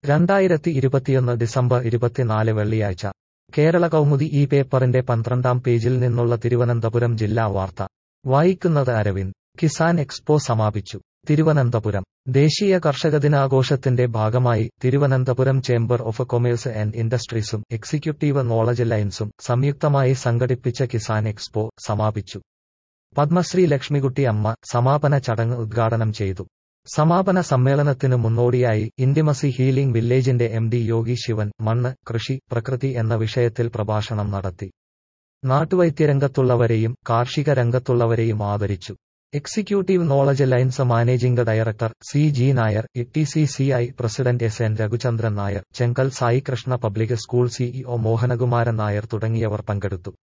രണ്ടായിരത്തി ഇരുപത്തിയൊന്ന് ഡിസംബർ ഇരുപത്തിനാല് വെള്ളിയാഴ്ച കേരള കൗമുദി ഈ പേപ്പറിന്റെ പന്ത്രണ്ടാം പേജിൽ നിന്നുള്ള തിരുവനന്തപുരം ജില്ലാ വാർത്ത വായിക്കുന്നത് അരവിന്ദ് കിസാൻ എക്സ്പോ സമാപിച്ചു തിരുവനന്തപുരം ദേശീയ കർഷക ദിനാഘോഷത്തിന്റെ ഭാഗമായി Thiruvananthapuram chamber of commerce and ഇൻഡസ്ട്രീസും എക്സിക്യൂട്ടീവ് നോളജ് ലൈൻസും സംയുക്തമായി സംഘടിപ്പിച്ച കിസാൻ എക്സ്പോ സമാപിച്ചു പത്മശ്രീ ലക്ഷ്മികുട്ടി അമ്മ സമാപന ചടങ്ങ് ഉദ്ഘാടനം ചെയ്തു സമാപന സമ്മേളനത്തിന് മുന്നോടിയായി ഇന്റിമസി ഹീലിംഗ് വില്ലേജിന്റെ എം ഡി യോഗി ശിവൻ മണ്ണ് കൃഷി പ്രകൃതി എന്ന വിഷയത്തിൽ പ്രഭാഷണം നടത്തി നാട്ടുവൈദ്യരംഗത്തുള്ളവരെയും കാർഷിക രംഗത്തുള്ളവരെയും ആദരിച്ചു executive knowledge lines managing director C G Nair T C C I president S N Raghuchandran Nair Chenkal Sai Krishna public school CEO Mohanakumaran Nair തുടങ്ങിയവർ പങ്കെടുത്തു